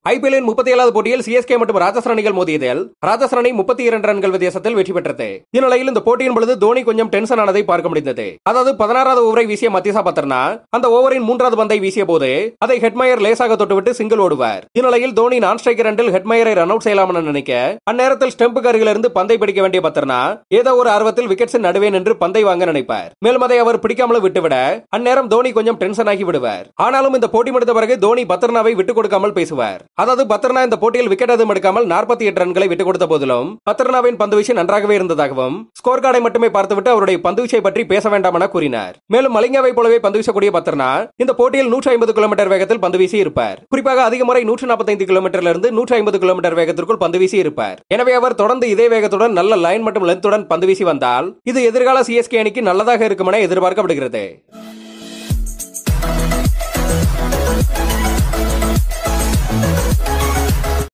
ஐபிஎல்லின் முப்பத்தி ஏழாவது போட்டியில் சிஎஸ்கே மற்றும் ராஜஸ்தான் அணிகள் மோதியதில் ராஜஸ்தான் அணி முப்பத்தி இரண்டு ரன்கள் வித்தியாசத்தில் வெற்றி பெற்றது இந்நிலையில் இந்த போட்டியின் பொழுது தோனி கொஞ்சம் டென்ஷன் ஆனதை பார்க்க முடிந்தது அதாவது பதினாறாவது ஓவரை வீசிய மத்தியசா பத்திரனா அந்த ஓவரின் மூன்றாவது பந்தை வீசிய போது அதை ஹெட்மயர் லேசாக தொட்டுவிட்டு சிங்கிள் ஓடுவார் இந்நிலையில் தோனி நான் ஸ்ட்ரைக்கர் ரண்டில் ஹெட்மயரை ரன் அவுட் செய்யலாம் என நினைக்க அந்நேரத்தில் ஸ்டெம்புக்கு அருகிலிருந்து பந்தை பிடிக்க வேண்டிய பத்திரனா ஏதோ ஒரு ஆர்வத்தில் விக்கெட்ஸின் நடுவே நின்று பந்தை வாங்க நினைப்பார் மேலும் அதை அவர் பிடிக்காமல் விட்டுவிட அந்நேரம் தோனி கொஞ்சம் டென்ஷன் ஆகி விடுவார் ஆனாலும் இந்த போட்டி முடிந்த பிறகு தோனி பத்ரனாவை விட்டுக் கொடுக்காமல் பேசுவார் அதாவது பத்ரனா இந்த போட்டியில் விக்கெட் எதுவும் எடுக்காமல் நாற்பத்தி எட்டு ரன்களை விட்டுக் கொடுத்த போதிலும் பத்ரனாவின் பந்து வீச்சு நன்றாகவே இருந்ததாகவும் ஸ்கோர் கார்டை மட்டுமே பார்த்துவிட்டு அவருடைய பந்து வீச்சை பற்றி பேச வேண்டாம் என கூறினார் மேலும் மலிங்காவை போலவே பந்து வீசக்கூடிய பத்ரனா இந்த போட்டியில் நூற்றி ஐம்பது கிலோமீட்டர் வேகத்தில் பந்து வீசி இருப்பார் குறிப்பாக அதிக முறை நூற்றி நாற்பத்தைந்து கிலோமீட்டர்ல இருந்து நூற்றி ஐம்பது கிலோமீட்டர் வேகத்திற்குள் பந்து வீசி இருப்பார் எனவே அவர் தொடர்ந்து இதே வேகத்துடன் நல்ல லைன் மற்றும் லென்த்துடன் பந்து வீசி வந்தால் இது எதிர்கால சிஎஸ்கே அணிக்கு நல்லதாக இருக்கும் என எதிர்பார்க்கப்படுகிறது